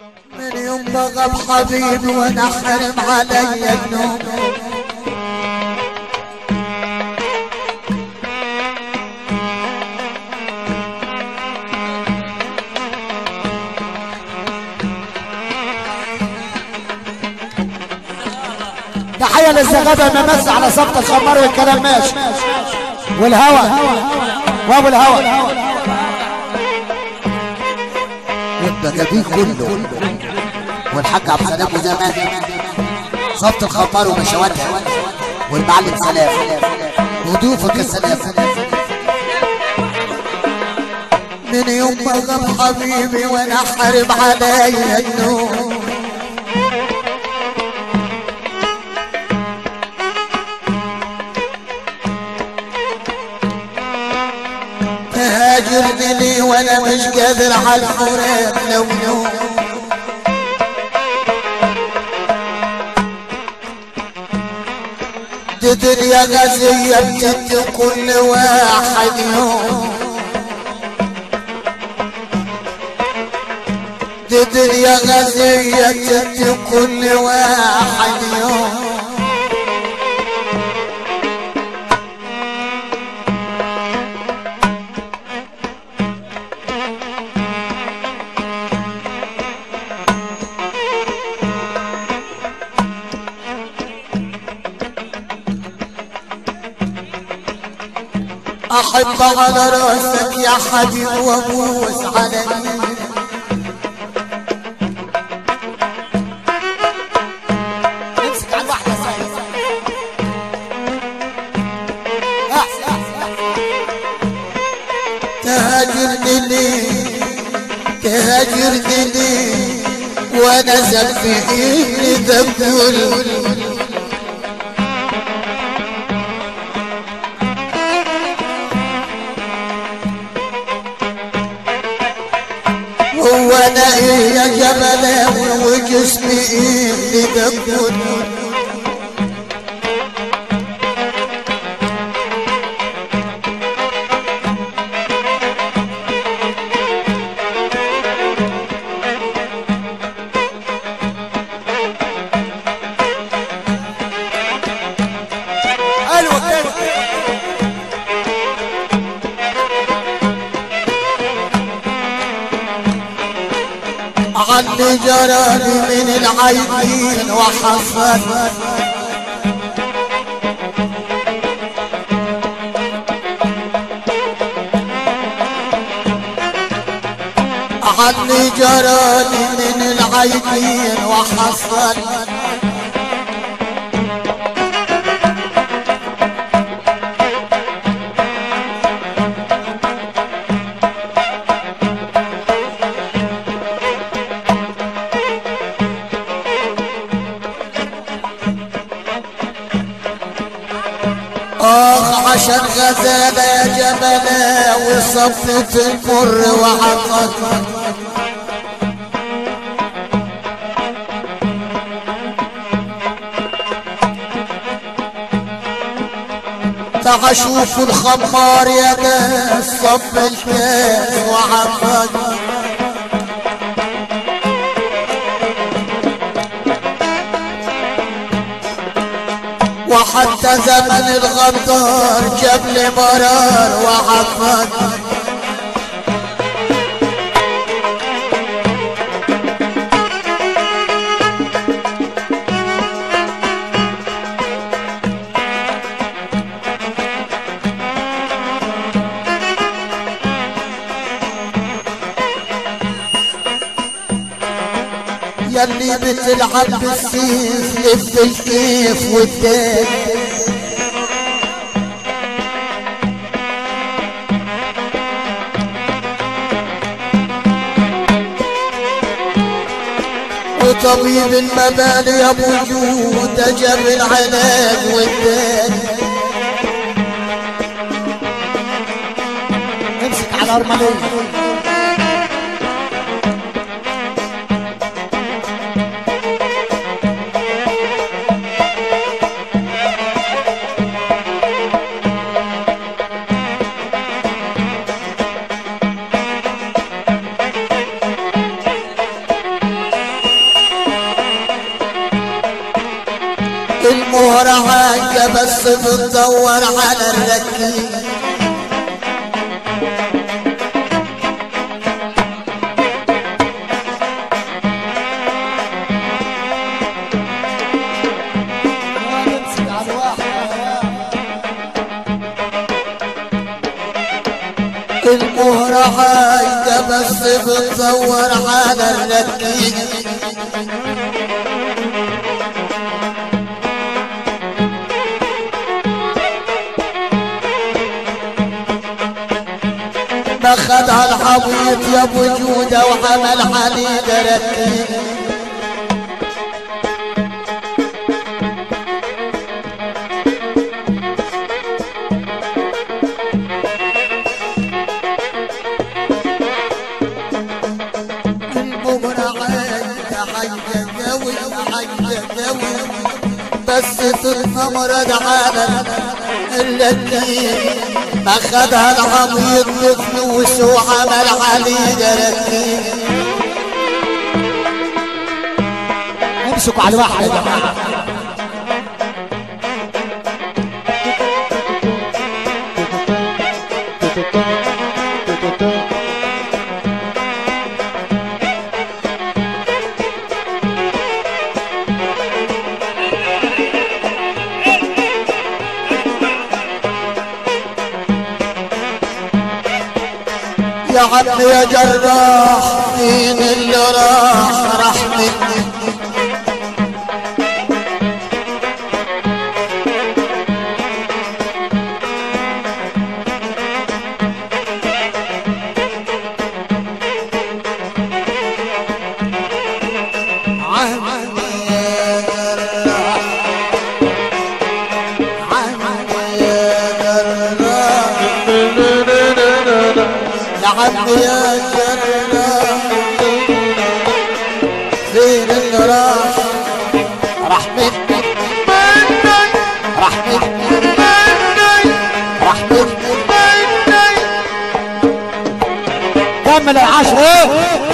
من يوم بغى بحبيبي وانا حرم علي النوم تحية للزغابة الممس على صفقة الخمار والكلام ماشي والهوى وابو الهوى يبقى جميل كله والحاج عبد السلام وزمان صفت الخطار ومشواتها والمعلم سلام وضيوفك السلام من يوم ما غاب حبيبي وانا حارب عليا النوم تهاجرني لي وانا مش قادر على الفراق لو يوم دي دنيا غازية بتدي كل واحد يوم دي دنيا غازية بتدي كل واحد يوم احب على راسك يا حبيب وابوس على ايدك امسك على الواحدة سايس تهاجرني ليه تهاجرني ليه وانا ذنبي ايه ذنب هو انا ايه يا جبلاوي وجسمي ايه لذنب حلوة كده عني جراني من العيبين وحفظ عني جراني من العيبين وحصل آخ عشان غزالة يا جبلة وصفت المر وعطت تعا شوف الخمار يا ناس صب الكاس وعطت وحتى زمن الغدار جاب لي مرار وعفن يلي بتلعب بالسيف لف الكيف والدين وطبيب المبال يا ابو جود جاب العلاج والدين امسك على ارملية المهرة حاجة بس بتدور على الركيب المهرة حاجة بس بتدور على الركيب ما خدها الحبيط يا ابو جوده وعمل حديد ركيب المغرى عايزة حاجة قوي حاجة قوي بس تتمرد على التي اخذها العبيط بفلوس وعمل عليه ركيب امسكوا على الواحد يا جماعه يا عم يا جراح مين اللي راح راح مني عمي يا جراح عمي يا جراح يا عمي يا جراح فين اللي راح راح مني راح مني راح مني كمل العشر ايه